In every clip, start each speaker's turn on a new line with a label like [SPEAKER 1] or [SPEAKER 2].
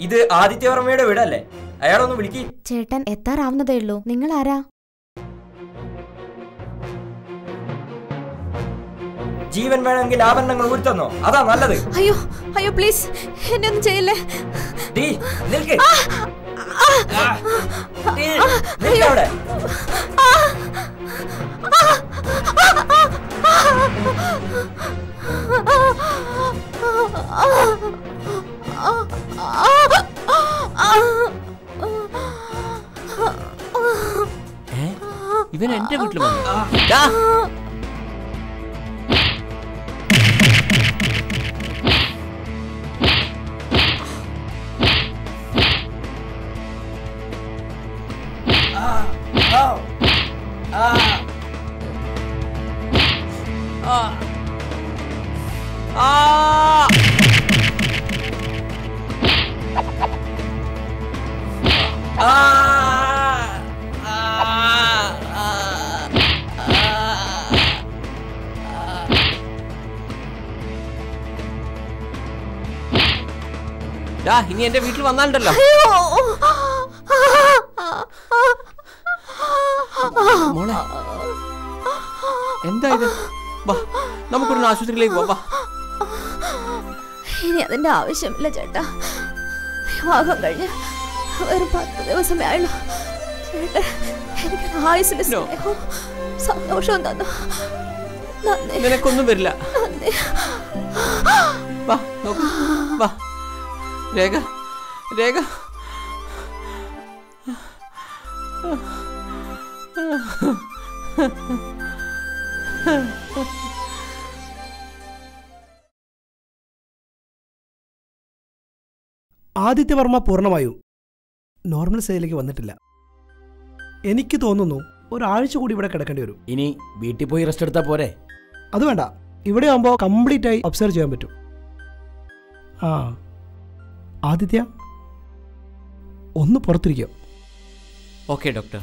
[SPEAKER 1] ഇത് ആദിത്യവർമ്മയുടെ വീടല്ലേ അയാളൊന്ന് വിളിക്ക്
[SPEAKER 2] ചേട്ടൻ എത്താറാവുന്നതേ ഉള്ളൂ നിങ്ങൾ ആരാ
[SPEAKER 1] ജീവൻ വേണമെങ്കിൽ ആഭരണങ്ങൾ ഊരിത്തന്നോ അതാ നല്ലത്
[SPEAKER 2] അയ്യോ അയ്യോ പ്ലീസ് എന്നെ ഒന്നും ചെയ്യല്ലേ
[SPEAKER 1] ഡീ നിൽക്ക് ഡീ, നിൽക്ക് അവിടെ
[SPEAKER 3] ഏ? ഇവൻ എന്റെ വീട്ടിൽ വന്നു
[SPEAKER 1] ദാ,
[SPEAKER 3] ഡാ ഇനി എന്റെ വീട്ടിൽ വന്നാലുണ്ടല്ലോ മോളെ എന്താ ഇത് വാ നമുക്കൊരു ആശുപത്രിയിലേക്ക് പോവാ
[SPEAKER 2] ഇനി അതിന്റെ ആവശ്യമില്ല ചേട്ടാ വിവാഹം കഴിഞ്ഞ് വെറും പത്ത് ദിവസമേ ആയുള്ളൂ ചേട്ടൻ എനിക്ക് ആയുസിന്റെ
[SPEAKER 3] No.
[SPEAKER 2] സ്നേഹവും സന്തോഷവും തന്നു നന്ദി
[SPEAKER 3] നിനക്കൊന്നും വരില്ല
[SPEAKER 2] നന്ദി
[SPEAKER 3] വാ നോക്ക് വാ രേഖ രേഖ
[SPEAKER 4] ആദിത്യവർമ്മ പൂർണ്ണമായും നോർമൽ സ്റ്റേജിലേക്ക് വന്നിട്ടില്ല എനിക്ക് തോന്നുന്നു ഒരാഴ്ച കൂടി ഇവിടെ കിടക്കേണ്ടി വരും
[SPEAKER 5] ഇനി വീട്ടിൽ പോയി റെസ്റ്റ് എടുത്താൽ പോരെ
[SPEAKER 4] അത് വേണ്ട ഇവിടെ ആകുമ്പോൾ കംപ്ലീറ്റ് ആയി ഒബ്സർവ് ചെയ്യാൻ പറ്റും ആ ആദിത്യ ഒന്ന് പുറത്തിരിക്കും
[SPEAKER 3] ഓക്കെ ഡോക്ടർ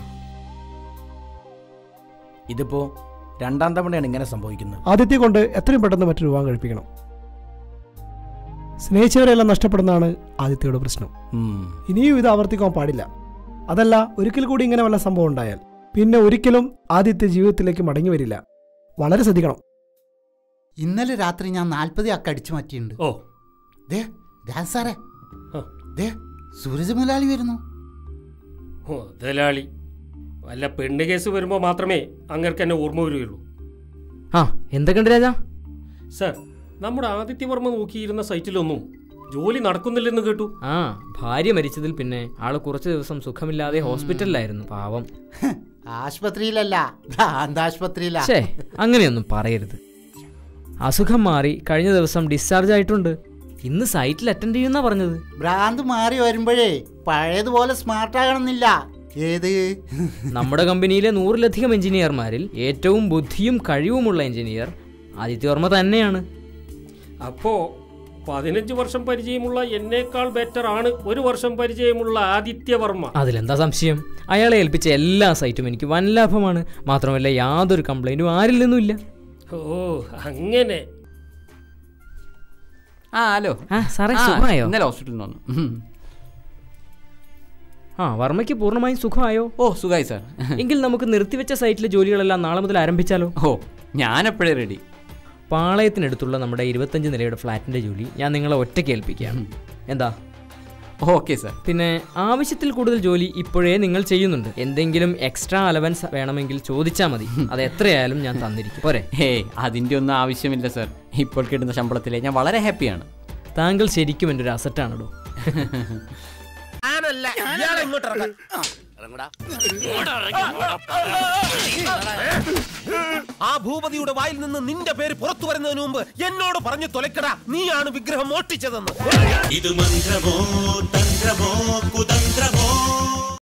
[SPEAKER 5] ഇതിപ്പോ രണ്ടാം തവണയാണ് ഇങ്ങനെ സംഭവിക്കുന്നത്
[SPEAKER 4] ആദിത്യ കൊണ്ട് എത്രയും പെട്ടെന്ന് മറ്റൊരു വിവാഹം കഴിപ്പിക്കണം സ്നേഹിച്ചവരെല്ലാം നഷ്ടപ്പെടുന്നതാണ് ആദിത്യയുടെ പ്രശ്നം
[SPEAKER 5] ഉം.
[SPEAKER 4] ഇനിയും ഇത് ആവർത്തിക്കാൻ പാടില്ല അതല്ല ഒരിക്കൽ കൂടി ഇങ്ങനെ വല്ല സംഭവം ഉണ്ടായാൽ പിന്നെ ഒരിക്കലും ആദിത്യ ജീവിതത്തിലേക്ക് മടങ്ങി വരില്ല വളരെ ശ്രദ്ധിക്കണം
[SPEAKER 6] ഇന്നലെ രാത്രി ഞാൻ നാൽപ്പത് അക്ക അടിച്ചു മാറ്റിയിട്ടുണ്ട്
[SPEAKER 7] ഓ
[SPEAKER 6] ദേ രാജ് സാറേ
[SPEAKER 7] ആ.
[SPEAKER 6] ദേ സൂരജ് മുതലാളി വരുന്നു
[SPEAKER 7] മുതലാളി വല്ല പെണ്ണ് കേസ് വരുമ്പോൾ മാത്രമേ അങ്ങർക്ക് എന്നെ ഓർമ്മ വരികയുള്ളൂ
[SPEAKER 8] ആ എന്തൊക്കെയുണ്ട് രാജാ
[SPEAKER 7] സർ നമ്മുടെ ആദിത്യവർമ്മ നോക്കിയിരുന്ന സൈറ്റിലൊന്നും ജോലി നടക്കുന്നില്ലെന്ന് കേട്ടു
[SPEAKER 8] ആ ഭാര്യ മരിച്ചതിൽ പിന്നെ ആള് കുറച്ച് ദിവസം സുഖമില്ലാതെ ഹോസ്പിറ്റലിലായിരുന്നു പാവം
[SPEAKER 6] ആശുപത്രിയിലല്ല ഭ്രാന്താശുപത്രിയിലാ
[SPEAKER 8] ഛേ അങ്ങനെയൊന്നും പറയരുത് അസുഖം മാറി കഴിഞ്ഞ ദിവസം ഡിസ്ചാർജ് ആയിട്ടുണ്ട് ഇന്ന് സൈറ്റിൽ അറ്റൻഡ് ചെയ്യുന്ന പറഞ്ഞത്
[SPEAKER 6] ഭ്രാന്ത് മാറി വരുമ്പോഴേ പഴയതുപോലെ സ്മാർട്ട് ആകണമെന്നില്ല ഏത്
[SPEAKER 8] നമ്മുടെ കമ്പനിയിലെ നൂറിലധികം എഞ്ചിനീയർമാരിൽ ഏറ്റവും ബുദ്ധിയും കഴിവുമുള്ള എഞ്ചിനീയർ ആദിത്യവർമ്മ തന്നെയാണ്
[SPEAKER 7] അപ്പോ പതിനഞ്ച് വർഷം പരിചയമുള്ള എന്നേക്കാൾ ബെറ്റർ ആണ് ഒരു വർഷം പരിചയമുള്ള ആദിത്യവർമ്മ
[SPEAKER 8] അതിലെന്താ സംശയം അയാളെ ഏൽപ്പിച്ച എല്ലാ സൈറ്റും എനിക്ക് വൻ ലാഭമാണ് മാത്രമല്ല യാതൊരു കംപ്ലൈന്റും ആരിൽ നിന്നുമില്ല
[SPEAKER 7] ഓ അങ്ങനെ
[SPEAKER 3] ആ ഹലോ
[SPEAKER 8] ആ സാറേ
[SPEAKER 3] ആ,
[SPEAKER 8] സുഖമായോ
[SPEAKER 3] ഇന്നലെ ഹോസ്പിറ്റലിൽ നിന്ന് വന്നു ഉം.
[SPEAKER 8] ആ വർമ്മയ്ക്ക് പൂർണ്ണമായും സുഖമായോ
[SPEAKER 3] ഓ സുഖായി സാർ
[SPEAKER 8] എങ്കിൽ നമുക്ക് നിർത്തിവെച്ച സൈറ്റിലെ ജോലികളെല്ലാം നാളെ മുതൽ ആരംഭിച്ചാലോ
[SPEAKER 3] ഓ ഞാനെപ്പോഴേ റെഡി
[SPEAKER 8] പാളയത്തിനടുത്തുള്ള നമ്മുടെ ഇരുപത്തഞ്ച് നിലയുടെ ഫ്ലാറ്റിന്റെ ജോലി ഞാൻ നിങ്ങളെ ഒറ്റയ്ക്ക് ഏൽപ്പിക്കുകയാണ് എന്താ
[SPEAKER 3] ഓക്കെ സാർ
[SPEAKER 8] പിന്നെ ആവശ്യത്തിൽ കൂടുതൽ ജോലി ഇപ്പോഴേ നിങ്ങൾ ചെയ്യുന്നുണ്ട് എന്തെങ്കിലും എക്സ്ട്രാ അലവൻസ് വേണമെങ്കിൽ ചോദിച്ചാൽ മതി അത് എത്രയായാലും ഞാൻ തന്നിരിക്കും പോരെ
[SPEAKER 3] ഹേ അതിൻ്റെ ഒന്നും ആവശ്യമില്ല സാർ ഇപ്പോൾ കിട്ടുന്ന ശമ്പളത്തിലെ ഞാൻ വളരെ ഹാപ്പിയാണ്
[SPEAKER 8] താങ്കൾ ശരിക്കും എൻ്റെ ഒരു അസറ്റാണല്ലോ
[SPEAKER 9] ആ ഭൂപതിയുടെ വായിൽ നിന്ന് നിന്റെ പേര് പുറത്തു വരുന്നതിന് മുമ്പ് എന്നോട് പറഞ്ഞു തൊലക്കടാ നീയാണ് വിഗ്രഹം മോഷ്ടിച്ചതെന്ന്
[SPEAKER 10] ഇത് മന്ത്രമോ തന്ത്രമോ കുതന്ത്രമോ